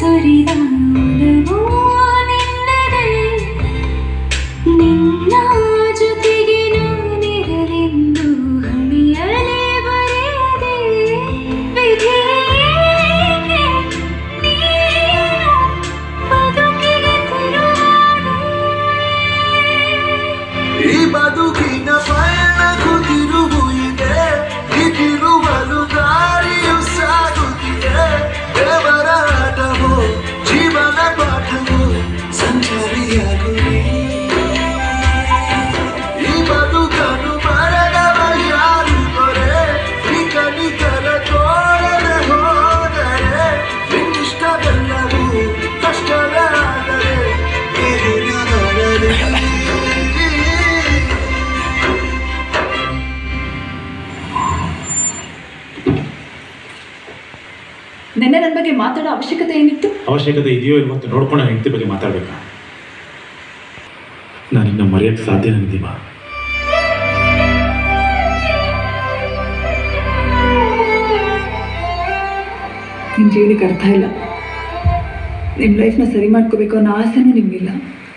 ಸುರಿದ ಒಲವೋ ನಿನ್ನದೇ ನಿನ್ನ ಜೊತೆಗೆ ನಾನಿರಲೆಂದು ಹಣಿಯಲೇ ಬರೆಯದೆ ವಿಧಿಯೇಕೆ ನೀನು ಬದುಕಿಗೆ ತಿರುವಾದೆ ಈ ಬದುಕಿನ ಪಯಣಕ್ಕೂ ತಿರುವು ಇದೆ ಈ ತಿರುವಲು ದಾರಿಯು ಸಾಗುತ್ತಿದೆ ದೇವರ ಆಟವೋ ಜೀವನ ಪಾಠವೋ ಸಂಚಾರಿಯಾಗುವೆ ಈ ಬದುಕನ್ನು ಬರೆದವ ಯಾರು ದೊರೆ ಈ ಕಲಿತರ ತೋರದೆ ಹೋದರೆ ನಿನ್ನಿಷ್ಟವೆಲ್ಲವೂ ಕಷ್ಟವಾದರೆ ಎದುರಾಗಲಿ ನೆನ್ನೆ ನನ್ನ ಬಗ್ಗೆ ಮಾತಾಡೋ ಅವಶ್ಯಕತೆ ಏನಿತ್ತು ಅವಶ್ಯಕತೆ ಇದೆಯೋ ಇಲ್ವೋ ಅಂತ ನೋಡ್ಕೊಂಡು ನನ್ನ ಹೆಂಡತಿ ಬಗ್ಗೆ ಮಾತಾಡ್ಬೇಕಾ ನಾನಿನ್ನ ಮರೆಯೋಕ್ಕೆ ಸಾಧ್ಯ ನನಗಿದೀವ ನಿಮ್ಮ ಜೀವನಕ್ಕೆ ಅರ್ಥ ಇಲ್ಲ ನಿಮ್ಮ ಲೈಫ್ನ ಸರಿ ಮಾಡ್ಕೋಬೇಕು ಅನ್ನೋ ಆಸೆನೂ ನಿಮಗಿಲ್ಲ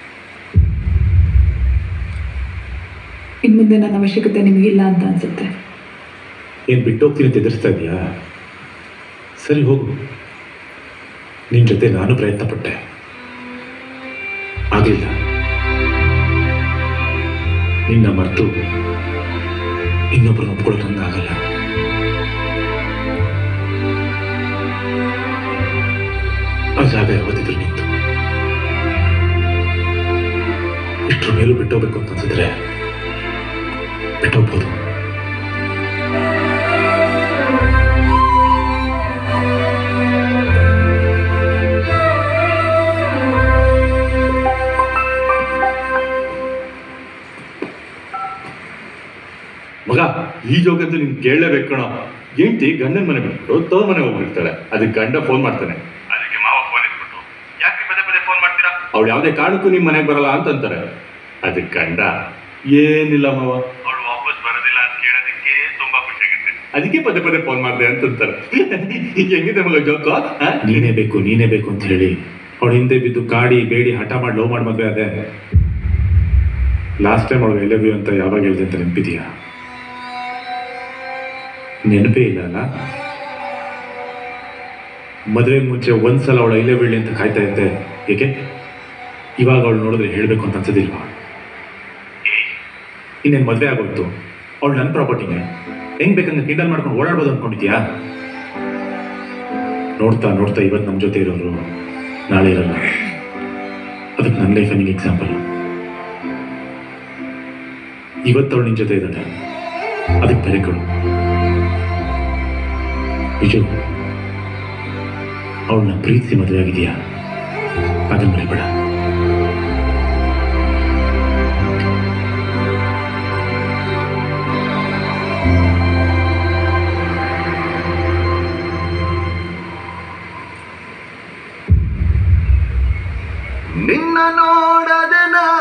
ಇನ್ನು ಮುಂದೆ ನನ್ನ ಅವಶ್ಯಕತೆ ನಿಮಗಿಲ್ಲ ಅಂತ ಅನ್ಸುತ್ತೆ ಏನು ಬಿಟ್ಟು ಹೋಗ್ತೀನಿ ಅಂತ ಎದುರಿಸ್ತಾ ಇದೆಯಾ ಸರಿ ಹೋಗು ನಿನ್ನ ಜೊತೆ ನಾನು ಪ್ರಯತ್ನ ಪಟ್ಟೆ ಆಗಲಿಲ್ಲ ನಿನ್ನ ಮರೆತು ಇನ್ನೊಬ್ಬರನ್ನ ಒಪ್ಕೊಳ್ಳೋಕೆ ನನಗಾಗಲ್ಲ ಆ ಜಾಗ ಯಾವತ್ತಿದ್ರು ನಿಂತು ಇಷ್ಟರ ಮೇಲೂ ಬಿಟ್ಟೋಗ್ಬೇಕು ಅಂತ ಅನ್ಸಿದ್ರೆ ಬಿಟ್ಟೋಗ್ಬೋದು ಮಗ ಈ ಜೋಗಂತೂ ನೀನ್ ಕೇಳಲೇಬೇಕು ಕಣೋ ಹೆಂಡತಿ ಗಂಡನ ಮನೆ ಬಿಟ್ಬಿಟ್ಟು ತವ್ರ ಮನೆ ಹೋಗ್ಬಿಡ್ತಾಳೆ ಅದಕ್ಕೆ ಗಂಡ ಫೋನ್ ಮಾಡ್ತಾನೆ ಅದಕ್ಕೆ ಮಾವ ಫೋನ್ ಇಟ್ಬಿಟ್ಟು ಯಾಕೆ ಪದೇ ಪದೇ ಫೋನ್ ಮಾಡ್ತೀರಾ ಅವಳು ಯಾವುದೇ ಕಾರಣಕ್ಕೂ ನಿಮ್ಮ ಮನೆಗೆ ಬರಲ್ಲ ಅಂತಂತಾರೆ ಅದಕ್ಕೆ ಗಂಡ ಏನಿಲ್ಲ ಮಾವ ಅವಳು ವಾಪಸ್ ಬರೋದಿಲ್ಲ ಅಂತ ಕೇಳೋದಕ್ಕೆ ತುಂಬಾ ಖುಷಿಯಾಗುತ್ತೆ ಅದಕ್ಕೆ ಪದೇ ಪದೇ ಫೋನ್ ಮಾಡಿದೆ ಅಂತಂತಾರೆ ಈಗ ಹೆಂಗಿದೆ ಮಗ ಜೋಕು ಆ? ನೀನೇ ಬೇಕು ನೀನೇ ಬೇಕು ಅಂತ ಹೇಳಿ ಅವಳು ಹಿಂದೆ ಬಿದ್ದು ಕಾಡಿ ಬೇಡಿ ಹಠ ಮಾಡಿ ಲವ್ ಮಾಡಿ ಮದುವೆ ಅದೇ ಲಾಸ್ಟ್ ಟೈಮ್ ಅವಳು ಎಲ್ ಯು ಅಂತ ಯಾವಾಗ ಹೇಳಿದೆ ಅಂತ ನೆನಪಿದೆಯಾ ನೆನಪೇ ಇಲ್ಲ ಅಲ್ಲ ಮದುವೆಗೆ ಮುಂಚೆ ಒಂದ್ಸಲ ಅವಳು ಐಲೆ ಬೀಳಿ ಅಂತ ಕಾಯ್ತಾ ಇದ್ದೆ ಏಕೆ ಇವಾಗ ಅವಳು ನೋಡಿದ್ರೆ ಹೇಳಬೇಕು ಅಂತ ಅನ್ಸೋದಿಲ್ವಾ ಇನ್ನೇನು ಮದುವೆ ಆಗೋಯ್ತು ಅವಳು ನನ್ನ ಪ್ರಾಪರ್ಟಿನೇ ಹೆಂಗ್ ಬೇಕಂದ್ರೆ ಕಿಂಡಲ್ ಮಾಡ್ಕೊಂಡು ಓಡಾಡ್ಬೋದು ಅನ್ಕೊಂಡಿದ್ಯಾ ನೋಡ್ತಾ ನೋಡ್ತಾ ಇವತ್ತು ನಮ್ಮ ಜೊತೆ ಇರೋರು ನಾಳೆ ಇರಲ್ಲ ಅದಕ್ಕೆ ನನ್ನ ಲೈಫ್ ನಿಂಗೆ ಎಕ್ಸಾಂಪಲ್ ಇವತ್ತು ಅವಳು ನಿನ್ನ ಜೊತೆ ಇದ್ದಾಳೆ ಅದಕ್ಕೆ ಬೆಲೆ ಕೊಡು ಬಿಜು ಅವಳನ್ನ ಪ್ರೀತಿಸಿ ಮದುವೆ ಆಗಿದೆಯಾ ಅದನ್ನ ಮರಿಬೇಡ ನಿನ್ನ ನೋಡದೆ ನಾ